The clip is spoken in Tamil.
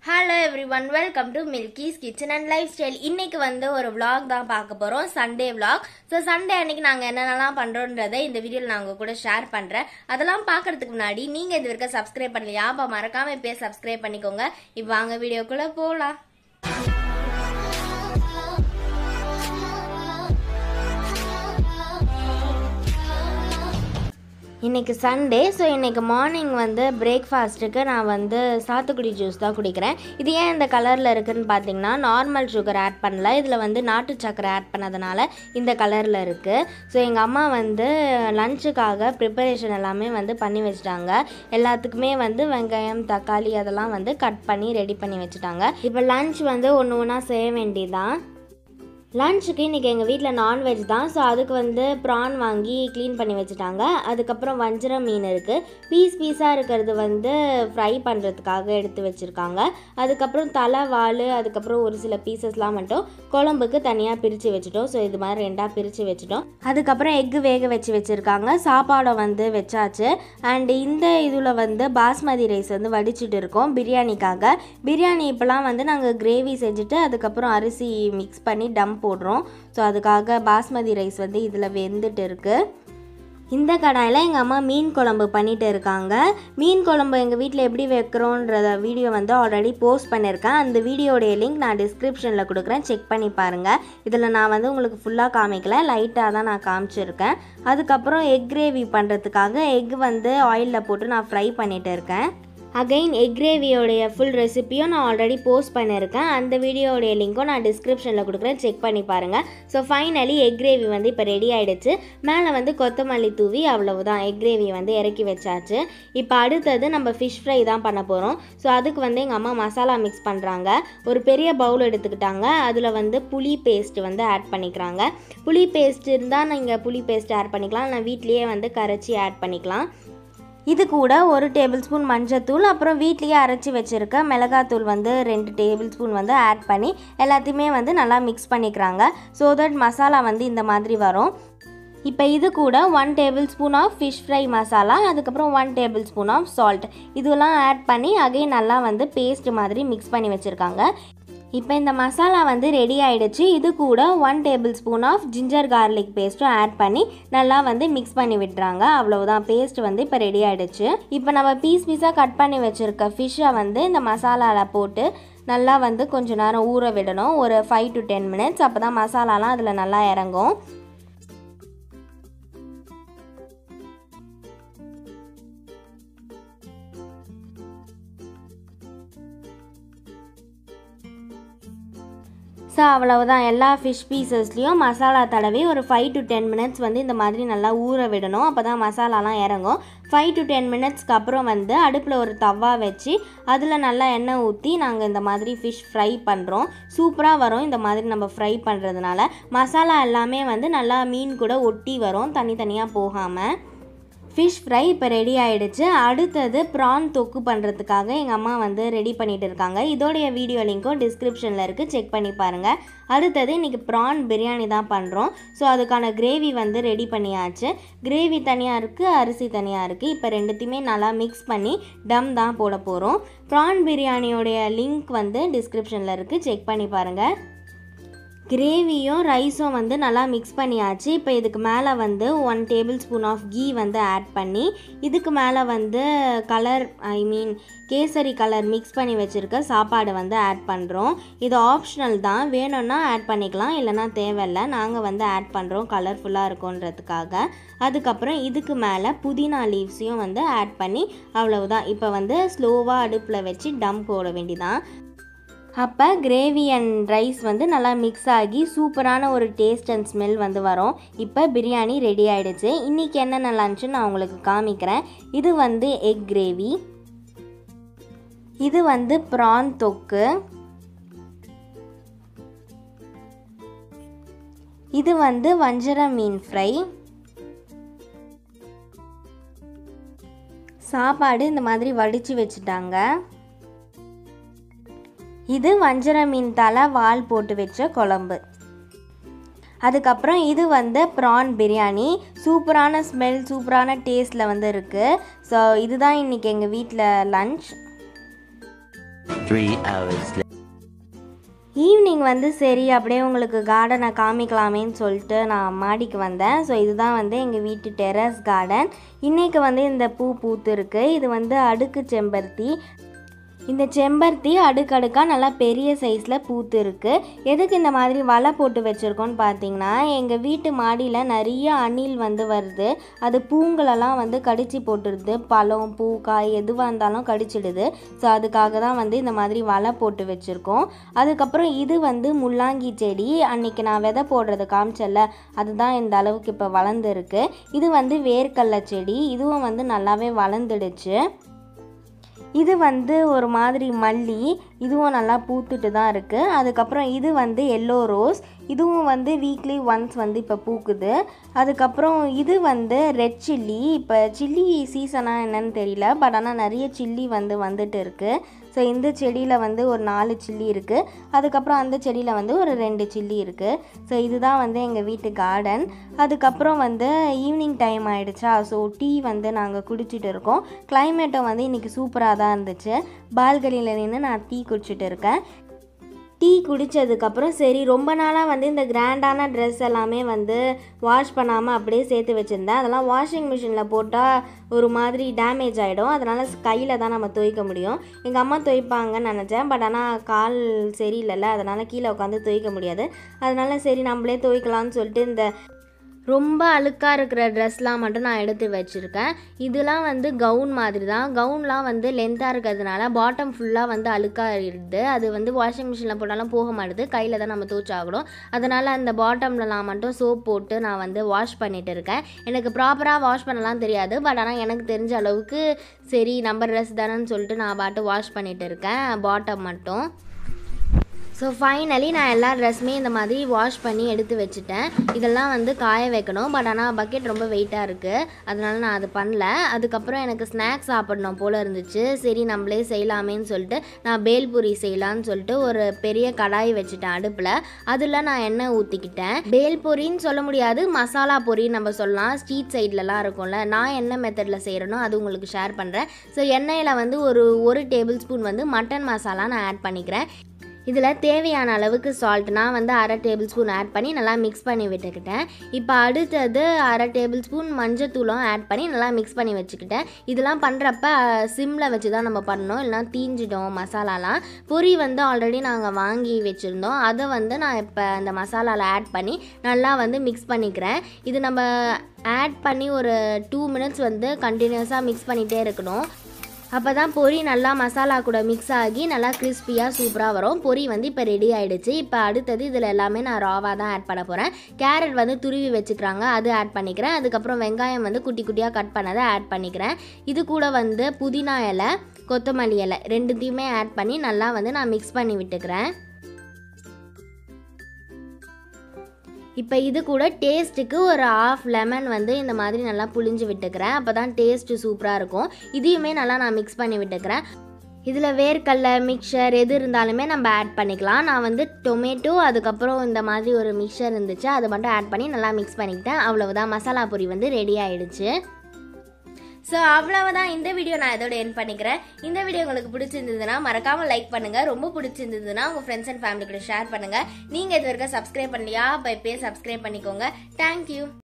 Hello everyone welcome to Milky's kitchen and lifestyle இன்னைக்கு வந்து ஒரு vlog தான் பார்க்க போறோம் சண்டே vlog ஸோ சண்டே அன்னைக்கு நாங்கள் என்னென்னலாம் பண்றோன்றதை இந்த வீடியோவில் நான் உங்க கூட ஷேர் பண்றேன் அதெல்லாம் பார்க்கறதுக்கு முன்னாடி நீங்க இது வரைக்கும் சப்ஸ்கிரைப் பண்ணலையா அப்போ மறக்காம இப்பயே சப்ஸ்கிரைப் பண்ணிக்கோங்க இப்போ வாங்க வீடியோக்குள்ள போகலாம் இன்னைக்கு சண்டே ஸோ இன்னைக்கு மார்னிங் வந்து பிரேக்ஃபாஸ்ட்டுக்கு நான் வந்து சாத்துக்குடி ஜூஸ் தான் குடிக்கிறேன் இது ஏன் இந்த கலரில் இருக்குன்னு பார்த்தீங்கன்னா நார்மல் சுகர் ஆட் பண்ணல இதில் வந்து நாட்டு சக்கரை ஆட் பண்ணதுனால இந்த கலரில் இருக்குது ஸோ எங்கள் அம்மா வந்து லஞ்சுக்காக ப்ரிப்பரேஷன் எல்லாமே வந்து பண்ணி வச்சுட்டாங்க எல்லாத்துக்குமே வந்து வெங்காயம் தக்காளி அதெல்லாம் வந்து கட் பண்ணி ரெடி பண்ணி வச்சுட்டாங்க இப்போ லஞ்ச் வந்து ஒன்று ஒன்றா செய்ய வேண்டியதான் லஞ்சுக்கு இன்றைக்கி எங்கள் வீட்டில் நான்வெஜ் தான் ஸோ அதுக்கு வந்து ப்ரான் வாங்கி க்ளீன் பண்ணி வச்சுட்டாங்க அதுக்கப்புறம் வஞ்சரம் மீன் இருக்குது பீஸ் பீஸாக இருக்கிறது வந்து ஃப்ரை பண்ணுறதுக்காக எடுத்து வச்சுருக்காங்க அதுக்கப்புறம் தலை வால் அதுக்கப்புறம் ஒரு சில பீசஸ்லாம் மட்டும் குழம்புக்கு தனியாக பிரித்து வச்சுட்டோம் ஸோ இது மாதிரி ரெண்டாக பிரித்து வச்சுட்டோம் அதுக்கப்புறம் எக்கு வேக வச்சு வச்சுருக்காங்க சாப்பாடை வந்து வச்சாச்சு அண்ட் இந்த இதில் வந்து பாஸ்மதி ரைஸ் வந்து வடிச்சிட்டு இருக்கோம் பிரியாணிக்காக பிரியாணி இப்போலாம் வந்து நாங்கள் கிரேவி செஞ்சுட்டு அதுக்கப்புறம் அரிசி மிக்ஸ் பண்ணி டம் போடுறோம் ஸோ அதுக்காக பாஸ்மதி ரைஸ் வந்து இதில் வெந்துட்டு இருக்கு இந்த கடாயில் எங்கள் அம்மா மீன் குழம்பு பண்ணிட்டு இருக்காங்க மீன் குழம்பு எங்கள் வீட்டில் எப்படி வைக்கிறோன்றத வீடியோ வந்து ஆல்ரெடி போஸ்ட் பண்ணியிருக்கேன் அந்த வீடியோடைய லிங்க் நான் டிஸ்கிரிப்ஷனில் கொடுக்குறேன் செக் பண்ணி பாருங்கள் இதில் நான் வந்து உங்களுக்கு ஃபுல்லாக காமிக்கல லைட்டாக தான் நான் காமிச்சிருக்கேன் அதுக்கப்புறம் எக் கிரேவி பண்ணுறதுக்காக எக் வந்து ஆயிலில் போட்டு நான் ஃப்ரை பண்ணிட்டு இருக்கேன் அகைன் எக் கிரேவியோடைய ஃபுல் ரெசிப்பியும் நான் ஆல்ரெடி போஸ்ட் பண்ணியிருக்கேன் அந்த வீடியோடைய லிங்க்கும் நான் டிஸ்கிரிப்ஷனில் கொடுக்குறேன் செக் பண்ணி பாருங்கள் ஸோ ஃபைனலி எக் கிரேவி வந்து இப்போ ரெடி ஆகிடுச்சு மேலே வந்து கொத்தமல்லி தூவி அவ்வளவுதான் எக் கிரேவி வந்து இறக்கி வச்சாச்சு இப்போ அடுத்தது நம்ம ஃபிஷ் ஃப்ரை தான் பண்ண போகிறோம் ஸோ அதுக்கு வந்து எங்கள் அம்மா மசாலா மிக்ஸ் பண்ணுறாங்க ஒரு பெரிய பவுல் எடுத்துக்கிட்டாங்க அதில் வந்து புளி பேஸ்ட் வந்து ஆட் பண்ணிக்கிறாங்க புளி பேஸ்ட் இருந்தால் நீங்கள் புளி பேஸ்ட் ஆட் பண்ணிக்கலாம் நான் வீட்லேயே வந்து கரைச்சி ஆட் பண்ணிக்கலாம் இது கூட ஒரு டேபிள் ஸ்பூன் மஞ்சத்தூள் அப்புறம் வீட்லேயே அரைச்சி வச்சுருக்க மிளகாத்தூள் வந்து ரெண்டு டேபிள் ஸ்பூன் வந்து ஆட் பண்ணி எல்லாத்தையுமே வந்து நல்லா மிக்ஸ் பண்ணிக்கிறாங்க ஸோ தட் மசாலா வந்து இந்த மாதிரி வரும் இப்போ இது கூட one tablespoon of fish fry masala அதுக்கப்புறம் one tablespoon of salt இதெல்லாம் ஆட் பண்ணி அகைன் நல்லா வந்து பேஸ்ட் மாதிரி மிக்ஸ் பண்ணி வச்சுருக்காங்க இப்போ இந்த மசாலா வந்து ரெடி ஆயிடுச்சு இது கூட one tablespoon of ginger garlic பேஸ்ட்டும் ஆட் பண்ணி நல்லா வந்து மிக்ஸ் பண்ணி விட்டுறாங்க அவ்வளவுதான் பேஸ்ட் வந்து இப்போ ரெடி ஆயிடுச்சு இப்போ நம்ம பீஸ் பீஸாக கட் பண்ணி வச்சுருக்க ஃபிஷ்ஷை வந்து இந்த மசாலாவில் போட்டு நல்லா வந்து கொஞ்ச நேரம் ஊற விடணும் ஒரு ஃபைவ் டு டென் மினிட்ஸ் அப்போ தான் மசாலாலாம் அதில் நல்லா இறங்கும் ஸோ அவ்வளவுதான் எல்லா ஃபிஷ் பீசஸ்லேயும் மசாலா தடவி ஒரு ஃபைவ் டு டென் மினிட்ஸ் வந்து இந்த மாதிரி நல்லா ஊற விடணும் அப்போ தான் மசாலாலாம் இறங்கும் ஃபைவ் டு டென் மினிட்ஸ்க்கு அப்புறம் வந்து அடுப்பில் ஒரு தவா வச்சு அதில் நல்லா எண்ணெய் ஊற்றி நாங்கள் இந்த மாதிரி ஃபிஷ் ஃப்ரை பண்ணுறோம் சூப்பராக வரும் இந்த மாதிரி நம்ம ஃப்ரை பண்ணுறதுனால மசாலா எல்லாமே வந்து நல்லா மீன் கூட ஒட்டி வரும் தனித்தனியாக போகாமல் ஃபிஷ் ஃப்ரை இப்போ ரெடி ஆகிடுச்சு அடுத்தது ப்ரான் தொக்கு பண்ணுறதுக்காக எங்கள் அம்மா வந்து ரெடி பண்ணிட்டு இருக்காங்க இதோடைய வீடியோ லிங்க்கும் டிஸ்கிரிப்ஷனில் இருக்குது செக் பண்ணி பாருங்கள் அடுத்தது இன்றைக்கி ப்ரான் பிரியாணி தான் பண்ணுறோம் ஸோ அதுக்கான கிரேவி வந்து ரெடி பண்ணியாச்சு கிரேவி தனியாக இருக்குது அரிசி தனியாக இருக்குது இப்போ ரெண்டுத்தையுமே நல்லா மிக்ஸ் பண்ணி டம் தான் போட போகிறோம் ப்ரான் பிரியாணியோடைய லிங்க் வந்து டிஸ்கிரிப்ஷனில் இருக்குது செக் பண்ணி பாருங்கள் கிரேவியும் ரைஸும் வந்து நல்லா மிக்ஸ் பண்ணியாச்சு இப்போ இதுக்கு மேலே வந்து one tablespoon of ghee வந்து ஆட் பண்ணி இதுக்கு மேலே வந்து colour I mean kesari colour mix பண்ணி வச்சுருக்க சாப்பாடு வந்து ஆட் பண்ணுறோம் இது ஆப்ஷனல் தான் வேணும்னா ஆட் பண்ணிக்கலாம் இல்லைனா தேவையில்லை நாங்கள் வந்து ஆட் பண்ணுறோம் கலர்ஃபுல்லாக இருக்குன்றதுக்காக அதுக்கப்புறம் இதுக்கு மேலே புதினா லீவ்ஸையும் வந்து ஆட் பண்ணி அவ்வளவுதான் இப்போ வந்து ஸ்லோவாக அடுப்பில் வச்சு டம் போட வேண்டிதான் அப்போ கிரேவி அண்ட் ரைஸ் வந்து நல்லா மிக்ஸ் ஆகி சூப்பரான ஒரு டேஸ்ட் அண்ட் ஸ்மெல் வந்து வரும் இப்போ பிரியாணி ரெடி ஆகிடுச்சு இன்றைக்கி என்னென்ன லஞ்சுன்னு நான் உங்களுக்கு காமிக்கிறேன் இது வந்து எக் கிரேவி இது வந்து ப்ரான் தொக்கு இது வந்து வஞ்சர மீன் ஃப்ரை சாப்பாடு இந்த மாதிரி வடித்து வச்சுட்டாங்க இது வஞ்சர மீன் தலை வால் போட்டு வச்ச குழம்பு அதுக்கப்புறம் இது வந்து ப்ரான் பிரியாணி சூப்பரான ஸ்மெல் சூப்பரான டேஸ்ட்டில் வந்து இருக்குது ஸோ இதுதான் இன்றைக்கி எங்கள் வீட்டில் lunch Three hours later. Evening வந்து சரி அப்படியே உங்களுக்கு கார்டனை காமிக்கலாமேன்னு சொல்லிட்டு நான் மாடிக்கு வந்தேன் ஸோ இதுதான் வந்து எங்கள் வீட்டு டெரஸ் கார்டன் இன்றைக்கி வந்து இந்த பூ பூத்துருக்கு இது வந்து அடுக்கு செம்பருத்தி இந்த செம்பருத்தி அடுக்கடுக்காக நல்லா பெரிய சைஸில் பூத்து இருக்குது எதுக்கு இந்த மாதிரி வலை போட்டு வச்சுருக்கோன்னு பார்த்தீங்கன்னா எங்கள் வீட்டு மாடியில் நிறைய அணில் வந்து வருது அது பூங்களெல்லாம் வந்து கடிச்சு போட்டுருது பழம் பூ காய் எதுவாக இருந்தாலும் கடிச்சிடுது ஸோ அதுக்காக தான் வந்து இந்த மாதிரி வலை போட்டு வச்சுருக்கோம் அதுக்கப்புறம் இது வந்து முள்ளாங்கி செடி அன்னைக்கு நான் விதை போடுறது காமிச்சல அதுதான் இந்த அளவுக்கு இப்போ வளர்ந்துருக்கு இது வந்து வேர்க்கடலை செடி இதுவும் வந்து நல்லாவே வளர்ந்துடுச்சு இது வந்து ஒரு மாதிரி மல்லி இதுவும் நல்லா பூத்துட்டு தான் இருக்குது அதுக்கப்புறம் இது வந்து எல்லோ ரோஸ் இதுவும் வந்து வீக்லி ஒன்ஸ் வந்து இப்போ பூக்குது அதுக்கப்புறம் இது வந்து ரெட் சில்லி இப்போ சில்லி சீசனாக என்னன்னு தெரியல பட் ஆனால் நிறைய சில்லி வந்து வந்துட்டு இருக்குது ஸோ இந்த செடியில் வந்து ஒரு நாலு சில்லி இருக்குது அதுக்கப்புறம் அந்த செடியில் வந்து ஒரு ரெண்டு சில்லி இருக்குது ஸோ இதுதான் வந்து எங்கள் வீட்டு கார்டன் அதுக்கப்புறம் வந்து ஈவினிங் டைம் ஆயிடுச்சா ஸோ டீ வந்து நாங்கள் குடிச்சிட்டு இருக்கோம் கிளைமேட்டும் வந்து இன்றைக்கி சூப்பராக தான் இருந்துச்சு பால்கனியில் நின்று நான் டீ குடிச்சிட்டு இருக்கேன் டீ குடித்ததுக்கப்புறம் சரி ரொம்ப நாளாக வந்து இந்த கிராண்டான ட்ரெஸ் எல்லாமே வந்து வாஷ் பண்ணாமல் அப்படியே சேர்த்து வச்சுருந்தேன் அதெல்லாம் வாஷிங் மிஷினில் போட்டால் ஒரு மாதிரி டேமேஜ் ஆகிடும் அதனால் கையில் தான் நம்ம துவைக்க முடியும் எங்கள் அம்மா துவைப்பாங்கன்னு நினச்சேன் பட் ஆனால் கால் சரியில்லைல்ல அதனால் கீழே உட்காந்து துவைக்க முடியாது அதனால சரி நம்மளே துவைக்கலாம்னு சொல்லிட்டு இந்த ரொம்ப அழுக்காக இருக்கிற ட்ரெஸ்லாம் மட்டும் நான் எடுத்து வச்சுருக்கேன் இதெல்லாம் வந்து கவுன் மாதிரி தான் கவுன்லாம் வந்து லென்த்தாக இருக்கிறதுனால பாட்டம் ஃபுல்லாக வந்து அழுக்காக இருக்குது அது வந்து வாஷிங் மிஷினில் போட்டாலும் போக மாட்டுது கையில் தான் நம்ம தூச்சாகணும் அதனால் அந்த பாட்டமில் நான் மட்டும் சோப் போட்டு நான் வந்து வாஷ் பண்ணிட்டு இருக்கேன் எனக்கு ப்ராப்பராக வாஷ் பண்ணலாம் தெரியாது பட் ஆனால் எனக்கு தெரிஞ்ச அளவுக்கு சரி நம்ம ட்ரெஸ் தானேன்னு சொல்லிட்டு நான் பாட்டு வாஷ் பண்ணிட்டு இருக்கேன் பாட்டம் மட்டும் ஸோ ஃபைனலி நான் எல்லா ட்ரெஸ்ஸுமே இந்த மாதிரி வாஷ் பண்ணி எடுத்து வச்சுட்டேன் இதெல்லாம் வந்து காய வைக்கணும் பட் ஆனால் பக்கெட் ரொம்ப வெயிட்டாக இருக்குது அதனால நான் அது பண்ணல அதுக்கப்புறம் எனக்கு ஸ்நாக்ஸ் சாப்பிடணும் போல் இருந்துச்சு சரி நம்மளே செய்யலாமேன்னு சொல்லிட்டு நான் பேல்பூரி செய்யலான்னு சொல்லிட்டு ஒரு பெரிய கடாய் வச்சுட்டேன் அடுப்பில் அதில் நான் எண்ணெய் ஊற்றிக்கிட்டேன் பேல்பூரின்னு சொல்ல முடியாது மசாலா பொரி நம்ம சொல்லலாம் ஸ்ட்ரீட் சைட்லலாம் இருக்கும்ல நான் என்ன மெத்தடில் செய்கிறேனோ அது உங்களுக்கு ஷேர் பண்ணுறேன் ஸோ எண்ணெயில் வந்து ஒரு ஒரு டேபிள் ஸ்பூன் வந்து மட்டன் மசாலா நான் ஆட் பண்ணிக்கிறேன் இதில் தேவையான அளவுக்கு சால்ட் நான் வந்து அரை டேபிள் ஸ்பூன் ஆட் பண்ணி நல்லா மிக்ஸ் பண்ணி விட்டுக்கிட்டேன் இப்போ அடுத்தது அரை டேபிள் ஸ்பூன் மஞ்சத்தூளும் ஆட் பண்ணி நல்லா மிக்ஸ் பண்ணி வச்சுக்கிட்டேன் இதெல்லாம் பண்ணுறப்ப சிம்மில் வச்சு தான் நம்ம பண்ணணும் இல்லைனா தீஞ்சிடும் மசாலாலாம் பொரி வந்து ஆல்ரெடி நாங்கள் வாங்கி வச்சுருந்தோம் அதை வந்து நான் இப்போ அந்த மசாலாவில் ஆட் பண்ணி நல்லா வந்து மிக்ஸ் பண்ணிக்கிறேன் இது நம்ம ஆட் பண்ணி ஒரு டூ மினிட்ஸ் வந்து கண்டினியூஸாக மிக்ஸ் பண்ணிகிட்டே இருக்கணும் அப்போ தான் பொரி நல்லா மசாலா கூட மிக்ஸ் ஆகி நல்லா கிறிஸ்பியாக சூப்பராக வரும் பொரி வந்து இப்போ ரெடி ஆகிடுச்சு இப்போ அடுத்தது இதில் எல்லாமே நான் ராவாக தான் ஆட் பண்ண போகிறேன் கேரட் வந்து துருவி வச்சுக்கிறாங்க அது ஆட் பண்ணிக்கிறேன் அதுக்கப்புறம் வெங்காயம் வந்து குட்டி குட்டியாக கட் பண்ணதை ஆட் பண்ணிக்கிறேன் இது கூட வந்து புதினா இலை கொத்தமல்லி இலை ரெண்டுத்தையுமே ஆட் பண்ணி நல்லா வந்து நான் மிக்ஸ் பண்ணி விட்டுக்கிறேன் இப்போ இது கூட டேஸ்ட்டுக்கு ஒரு ஆஃப் லெமன் வந்து இந்த மாதிரி நல்லா புளிஞ்சு விட்டுக்கிறேன் அப்போ தான் டேஸ்ட்டு சூப்பராக இருக்கும் இதையுமே நல்லா நான் மிக்ஸ் பண்ணி விட்டுக்கிறேன் இதில் வேர்க்கடல மிக்சர் எது இருந்தாலுமே நம்ம ஆட் பண்ணிக்கலாம் நான் வந்து டொமேட்டோ அதுக்கப்புறம் இந்த மாதிரி ஒரு மிக்சர் இருந்துச்சு அதை மட்டும் ஆட் பண்ணி நல்லா மிக்ஸ் பண்ணிக்கிட்டேன் அவ்வளவுதான் மசாலா பொரி வந்து ரெடி ஆயிடுச்சு ஸோ அவ்வளவுதான் இந்த வீடியோ நான் இதோட என் பண்ணிக்கிறேன் இந்த வீடியோ உங்களுக்கு பிடிச்சிருந்ததுன்னா மறக்காம லைக் பண்ணுங்க ரொம்ப பிடிச்சிருந்ததுன்னா உங்க ஃப்ரெண்ட்ஸ் அண்ட் ஃபேமிலி கூட ஷேர் பண்ணுங்க நீங்க இது வரைக்கும் சப்ஸ்கிரைப் பண்ணலையா பை பே சப்ஸ்கிரைப் பண்ணிக்கோங்க தேங்க்யூ